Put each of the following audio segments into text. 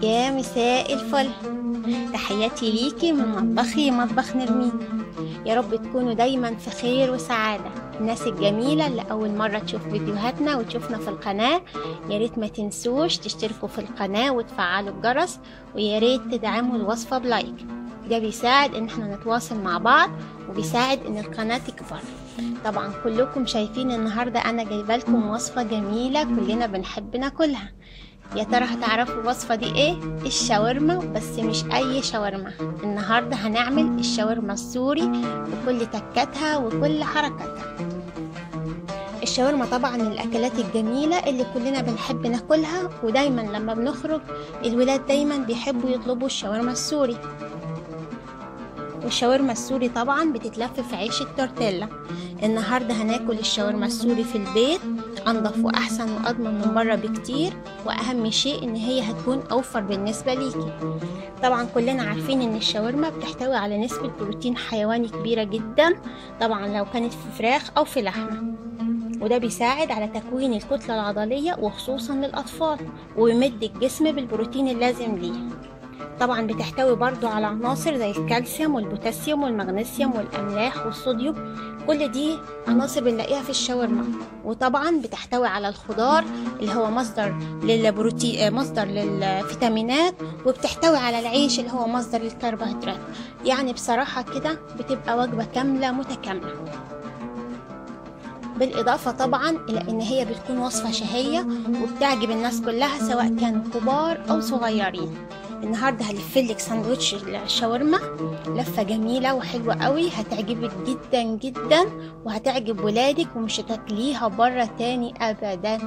يا مساء الفل تحياتي ليكي من مطبخي مطبخ نرمين يا رب تكونوا دايما في خير وسعادة الناس الجميلة اللي أول مرة تشوف فيديوهاتنا وتشوفنا في القناة يا ريت ما تنسوش تشتركوا في القناة وتفعلوا الجرس ويا ريت تدعموا الوصفة بلايك ده بيساعد ان احنا نتواصل مع بعض وبيساعد ان القناة تكبر طبعا كلكم شايفين النهاردة انا جايبه لكم وصفة جميلة كلنا بنحب ناكلها يا ترى هتعرفوا الوصفة دي ايه الشاورما بس مش اي شاورما النهاردة هنعمل الشاورما السوري بكل تكاتها وكل حركاتها الشاورما طبعا من الاكلات الجميله اللي كلنا بنحب ناكلها ودايما لما بنخرج الولاد دايما بيحبوا يطلبوا الشاورما السوري والشاورما السوري طبعا بتتلف في عيش التورتيلا النهارده هناكل الشاورما السوري في البيت انضف واحسن واضمن من بره بكتير واهم شيء ان هي هتكون اوفر بالنسبه ليكي طبعا كلنا عارفين ان الشاورما بتحتوي على نسبه بروتين حيواني كبيره جدا طبعا لو كانت في فراخ او في لحمه وده بيساعد على تكوين الكتلة العضلية وخصوصا للأطفال ويمد الجسم بالبروتين اللازم ليه طبعا بتحتوي برضو على عناصر زي الكالسيوم والبوتاسيوم والمغنيسيوم والأملاح والصوديوم كل دي عناصر بنلاقيها في الشاورما وطبعا بتحتوي على الخضار اللي هو مصدر للبروتين مصدر للفيتامينات وبتحتوي على العيش اللي هو مصدر للكربوهيدرات يعني بصراحة كده بتبقى وجبة كاملة متكاملة بالإضافة طبعا إلى إن هي بتكون وصفة شهية وبتعجب الناس كلها سواء كانوا كبار أو صغيرين النهاردة هلفلك ساندوتش الشاورما لفة جميلة وحلوة قوي هتعجبك جدا جدا وهتعجب ولادك ومش هتاكليها بره تاني أبدا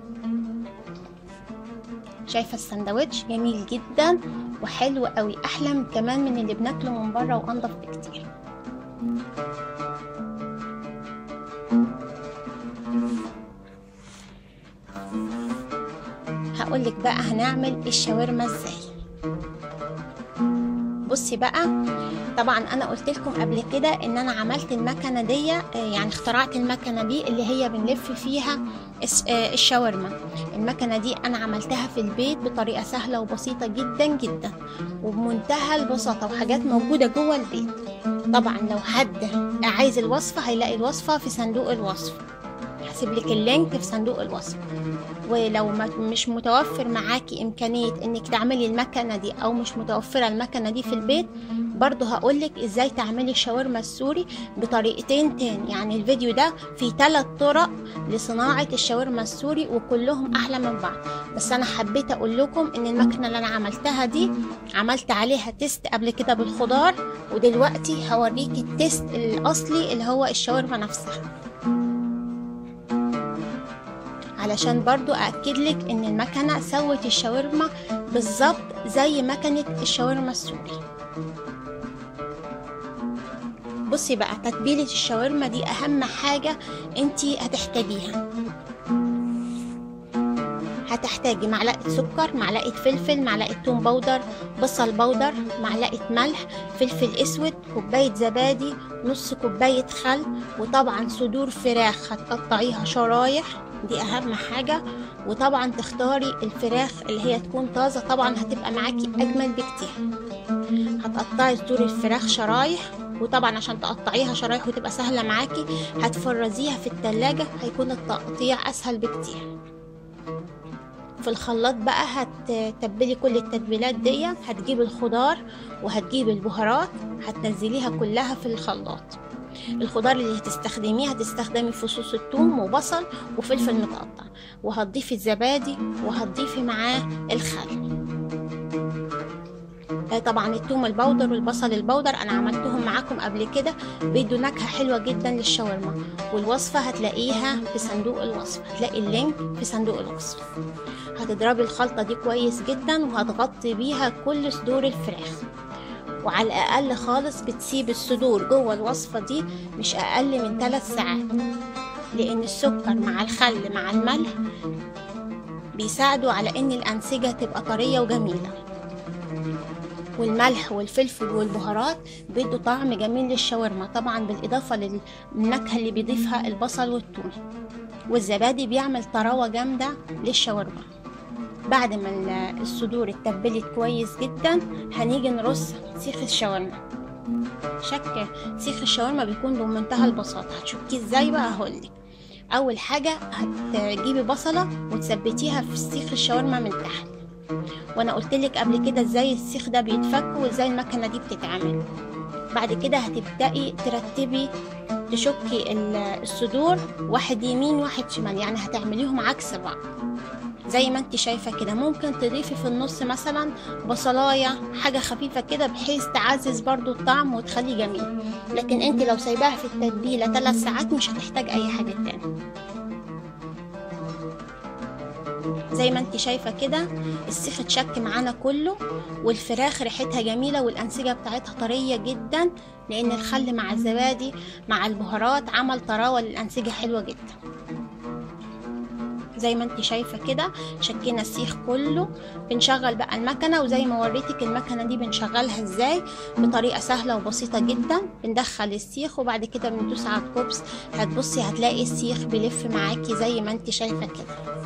شايفة الساندوتش جميل جدا وحلو قوي أحلى كمان من اللي بناكله من بره وأنضف بكتير هقولك بقى هنعمل الشاورما ازاي بصي بقى طبعا انا قلت لكم قبل كده ان انا عملت المكنه دي يعني اخترعت المكنه دي اللي هي بنلف فيها الشاورما المكنه دي انا عملتها في البيت بطريقه سهله وبسيطه جدا جدا وبمنتهى البساطه وحاجات موجوده جوه البيت طبعا لو حد عايز الوصفه هيلاقي الوصفه في صندوق الوصف هسيب لك اللينك في صندوق الوصف ولو مش متوفر معاكي امكانيه انك تعملي المكنه دي او مش متوفره المكنه دي في البيت برضه هقولك ازاي تعملي الشاورما السوري بطريقتين تاني يعني الفيديو ده فيه ثلاث طرق لصناعه الشاورما السوري وكلهم احلى من بعض بس انا حبيت اقول لكم ان المكنه اللي انا عملتها دي عملت عليها تيست قبل كده بالخضار ودلوقتي هوريكي التيست الاصلي اللي هو الشاورما نفسها علشان برضو أأكد لك إن المكنة سوت الشاورما بالظبط زي مكنة الشاورما السوري بصي بقى تتبيلة الشاورما دي أهم حاجة انتي هتحتاجيها هتحتاجي معلقة سكر معلقة فلفل معلقة توم بودر بصل بودر معلقة ملح فلفل اسود كوباية زبادي نص كوباية خل وطبعا صدور فراخ هتقطعيها شرايح دي اهم حاجة وطبعا تختاري الفراخ اللي هي تكون طازة طبعا هتبقى معاكي اجمل بكتير هتقطعي صدور الفراخ شرايح وطبعا عشان تقطعيها شرايح وتبقى سهلة معاكي هتفرزيها في التلاجة هيكون التقطيع اسهل بكتير في الخلاط بقى هتتبلي كل التتبيلات دي هتجيب الخضار وهتجيب البهارات هتنزليها كلها في الخلاط الخضار اللي هتستخدميه هتستخدمي فصوص الثوم وبصل وفلفل متقطع وهتضيفي الزبادي وهتضيفي معاه الخل طبعا الثوم البودر والبصل البودر انا عملتهم معاكم قبل كده بيدوا نكهه حلوه جدا للشاورما والوصفه هتلاقيها في صندوق الوصف هتلاقي اللينك في صندوق الوصف هتضربي الخلطه دي كويس جدا وهتغطي بيها كل صدور الفراخ وعلى الأقل خالص بتسيب الصدور جوه الوصفة دي مش أقل من 3 ساعات لأن السكر مع الخل مع الملح بيساعدوا على إن الأنسجة تبقى طرية وجميلة والملح والفلفل والبهارات بيدوا طعم جميل للشاورما طبعا بالإضافة للنكهة اللي بيضيفها البصل والثوم والزبادي بيعمل طراوة جامدة للشاورما بعد ما ال- الصدور اتبلت كويس جدا هنيجي نرص سيخ الشاورما شك سيخ الشاورما بيكون بمنتهى البساطة هتشكيه ازاي بقى هقولك اول حاجة هتجيبي بصلة وتثبتيها في سيخ الشاورما من تحت وانا قلتلك قبل كده ازاي السيخ ده بيتفك وازاي المكنة دي بتتعمل بعد كده هتبدأي ترتبي تشكي ال- الصدور واحد يمين واحد شمال يعني هتعمليهم عكس بعض زي ما انت شايفة كده ممكن تضيفي في النص مثلا بصلاية حاجة خفيفة كده بحيث تعزز برضو الطعم وتخليه جميل لكن انت لو سايباها في التتبيلة ثلاث ساعات مش هتحتاج اي حاجة تاني زي ما انت شايفة كده السيخ اتشك معانا كله والفراخ ريحتها جميلة والأنسجة بتاعتها طرية جدا لأن الخل مع الزبادي مع البهارات عمل طراوة للأنسجة حلوة جدا زي ما انت شايفة كده شكينا السيخ كله بنشغل بقى المكنة وزي ما وريتك المكنة دي بنشغلها ازاي بطريقة سهلة وبسيطة جدا بندخل السيخ وبعد كده بندوس على الكوبس هتبصي هتلاقي السيخ بيلف معاكي زي ما انت شايفة كده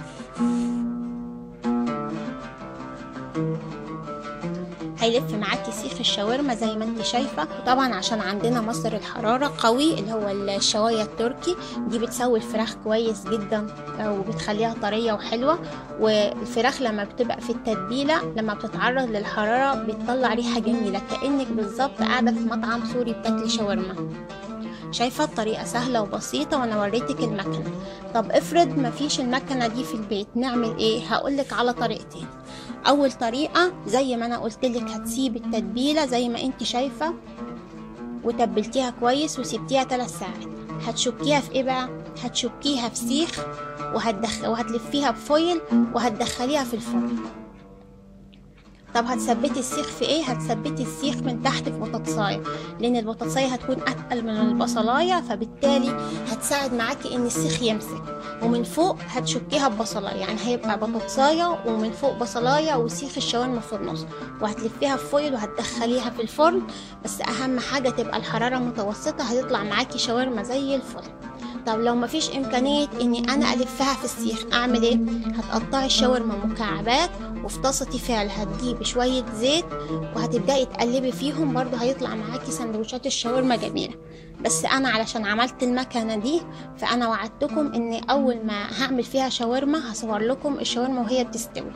هيلف معاكي سيخ الشاورما زي ما انت شايفة وطبعا عشان عندنا مصدر الحرارة قوي اللي هو الشواية التركي دي بتسوي الفراخ كويس جدا وبتخليها طرية وحلوة والفراخ لما بتبقى في التتبيلة لما بتتعرض للحرارة بتطلع ريحة جميلة كأنك بالظبط قاعدة في مطعم سوري بتاكلي شاورما شايفة الطريقة سهلة وبسيطة وانا وريتك المكنة طب افرض مفيش المكنة دي في البيت نعمل ايه هقولك على طريقتين اول طريقة زي ما انا قلتلك هتسيب التتبيلة زي ما انت شايفة وتبلتيها كويس وسبتيها 3 ساعات هتشكيها في ايه بقى هتشكيها في سيخ وهتدخل وهتلفيها بفويل وهتدخليها في الفرن طب هتثبتي السيخ في ايه هتثبتي السيخ من تحت في بطاطسايه لان البطاطسايه هتكون اتقل من البصلايه فبالتالي هتساعد معاكي ان السيخ يمسك ومن فوق هتشكيها ببصلايه يعني هيبقى بطاطسايه ومن فوق بصلايه وسيخ الشاورما في النص وهتلفيها في فويل وهتدخليها في الفرن بس اهم حاجه تبقى الحراره متوسطه هتطلع معاكي شاورما زي الفل طب لو مفيش امكانيه اني انا الفها في السيخ اعمل ايه هتقطعي الشاورما مكعبات وفي طاسه تيفال هتجيبي شويه زيت وهتبداي تقلبي فيهم برضو هيطلع معاكي سندوتشات الشاورما جميله بس انا علشان عملت المكنه دي فانا وعدتكم ان اول ما هعمل فيها شاورما هصور لكم الشاورما وهي بتستوي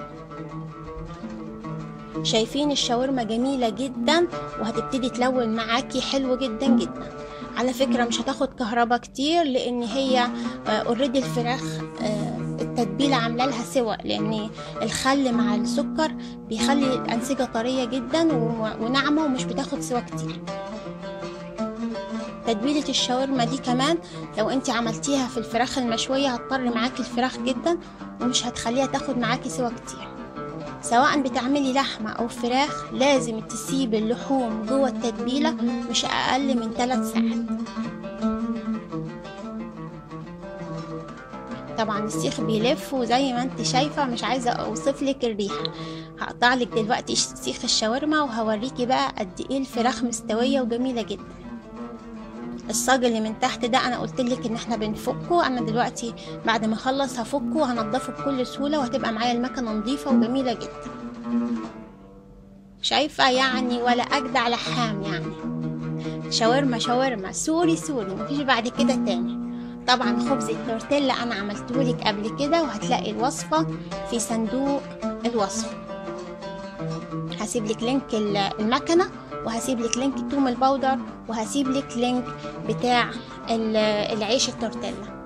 شايفين الشاورما جميله جدا وهتبتدي تلون معاكي حلو جدا جدا على فكرة مش هتاخد كهرباء كتير لان هي اوريدي الفراخ آه، التتبيلة عاملة لها سوا لان الخل مع السكر بيخلي الانسجة طرية جدا و- وناعمة ومش بتاخد سوا كتير تتبيلة الشاورما دي كمان لو انت عملتيها في الفراخ المشوية هتطر معاكي الفراخ جدا ومش هتخليها تاخد معاكي سوا كتير سواء بتعملي لحمة أو فراخ لازم تسيب اللحوم جوه التتبيلة مش أقل من 3 ساعات طبعا السيخ بيلف وزي ما انت شايفة مش عايزة اوصف لك الريحة هقطع لك دلوقتي سيخ الشاورما وهوريكي بقى قد ايه الفراخ مستوية وجميلة جدا الصاج اللي من تحت ده انا قلت لك ان احنا بنفكه انا دلوقتي بعد ما اخلص هفكه وهنضفه بكل سهوله وهتبقى معايا المكنه نظيفه وجميله جدا شايفه يعني ولا اجدع لحام يعني شاورما شاورما سوري سوري مفيش بعد كده تاني طبعا خبز التورتيلا انا عملتهولك قبل كده وهتلاقي الوصفه في صندوق الوصف هسيب لك لينك المكنه وهسيب لك لينك التوم البودر وهسيب لك لينك بتاع ال- العيش التورتيلا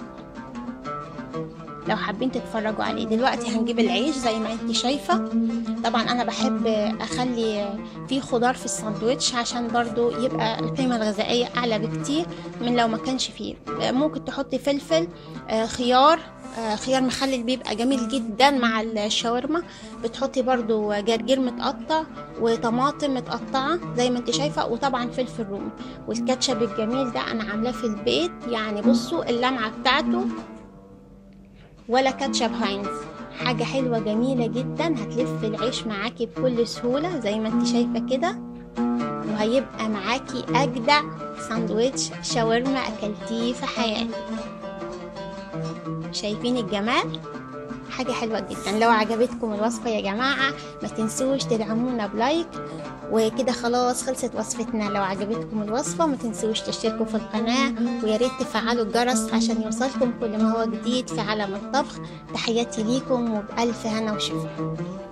لو حابين تتفرجوا عليه دلوقتي هنجيب العيش زي ما انت شايفة طبعا انا بحب اخلي فيه خضار في الساندوتش عشان برضو يبقى القيمة الغذائية اعلى بكتير من لو ما كانش فيه ممكن تحطي فلفل آه، خيار آه، خيار مخلل بيبقى جميل جدا مع الشاورما بتحطي برضو جرجير متقطع وطماطم متقطعة زي ما انت شايفة وطبعا فلفل رومي والكاتشب الجميل ده انا عاملاه في البيت يعني بصوا اللمعة بتاعته ولا كاتشب هاينز حاجة حلوة جميلة جدا هتلف العيش معاكي بكل سهولة زي ما انت شايفة كده وهيبقى معاكي أجدع ساندويتش شاورما أكلتيه في حياتك شايفين الجمال حاجة حلوة جدا لو عجبتكم الوصفة يا جماعة ما تنسوش تدعمونا بلايك وكده خلاص خلصت وصفتنا لو عجبتكم الوصفة ما تنسوش تشتركوا في القناة ويا ريت تفعلوا الجرس عشان يوصلكم كل ما هو جديد في عالم الطبخ تحياتي ليكم وبألف هنا وشفا